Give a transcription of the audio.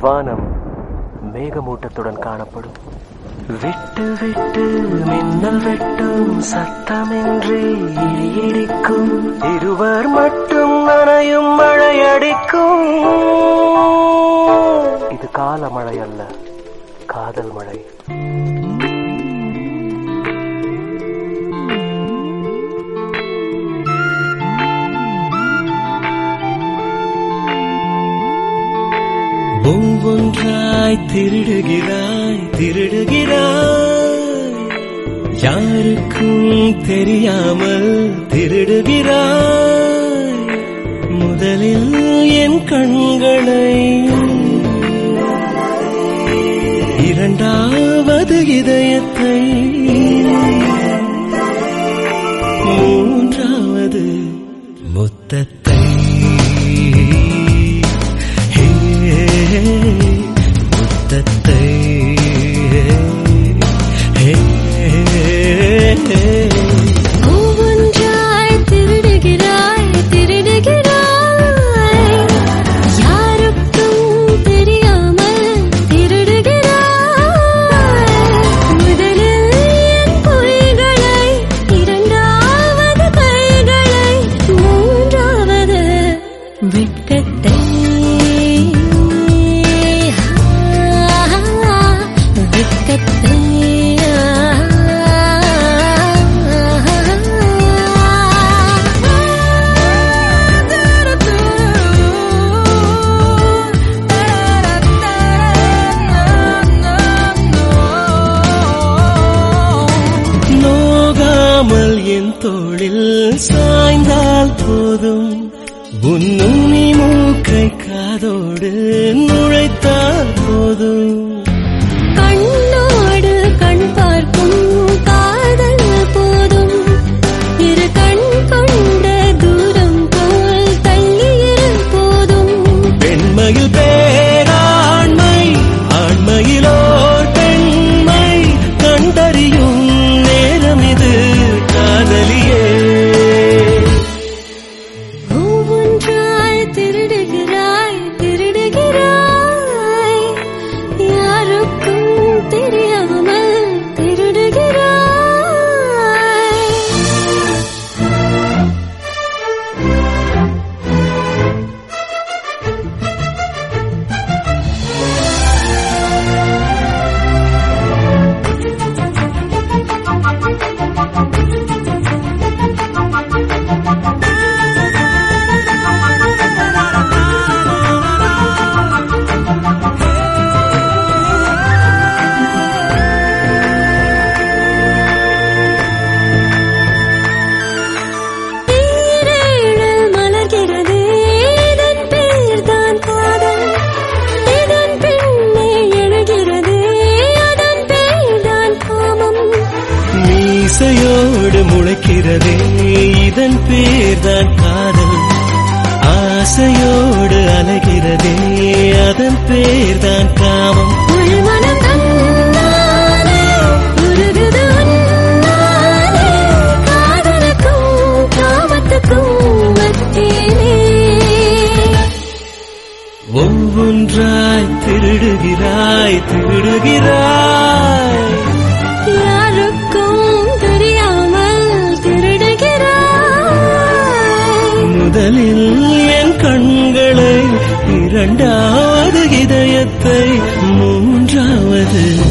வானம் மேகமூட்டத்துடன் காணப்படும் விட்டு விட்டு மின்னல் வெட்டும் சத்தமின்றி இடி இடிக்கும் இருவர் மட்டும் நனையும் மழை அடிக்கும் இது கால மழை அல்ல காதல் மழை ஒவ்வொன்றாய் திருடுகிறாய் திருடுகிறாய் யாருக்கும் தெரியாமல் திருடுகிறாய் முதலில் என் கண்களை இரண்டாவது இதயத்தை மூன்றாவது முத்தத்தை ஹே, முத்தத்தை ஹே, ஹே. ஒவ்வொன்றாய் திருடுகிறாய் திருடுகிறாய் யாருக்கும் தெரியாமல் திருடுகிறாய் முதலில் என் பொய்களை இரண்டாவது கைகளை மூன்றாவது வெட்கத்தை வெட்கத்தை நோகாமல் என் தோளில் சாய்ந்தால் போதும் உன்னும் நீ மூக்கை காதோடு நுழைத்தால் போதும் கண்ணோடு கண் பார்க்கும் காதல் போதும் இரு கண் கொண்ட தூரம் போல் தள்ளியிரு போதும் பெண்மையில் பேராண்மை ஆண்மையிலோர் பெண்மை கண்டறியும் நேரம் இது காதலியே ஒவ்வொன்றாய் திருடுகிறாய் திருடுகிறாய் யாருக்கும் தெரியாமல் திருடுகிறாய் ஈரேழு மலர்கிறது இதன் பேர்தான் காதல் இதன் பின்னே எழுகிறது அதன் பேர்தான் காமம் மீசையோடு முளைக்கிறதே இதன் பேர்தான் காதல் ஆசையோடு அலைகிறதே அதன் பேர்தான் காமம் உள்மனம் தன்னாலே உருகுது உன்னாலே காதலுக்கும் காமத்துக்கும் மத்தியிலே ஒவ்வொன்றாய் திருடுகிறாய் திருடுகிறாய் யாருக்கும் தெரியாமல் திருடுகிறாய் முதலில் என் கண்களை இரண்டாவது இதயத்தை மூன்றாவது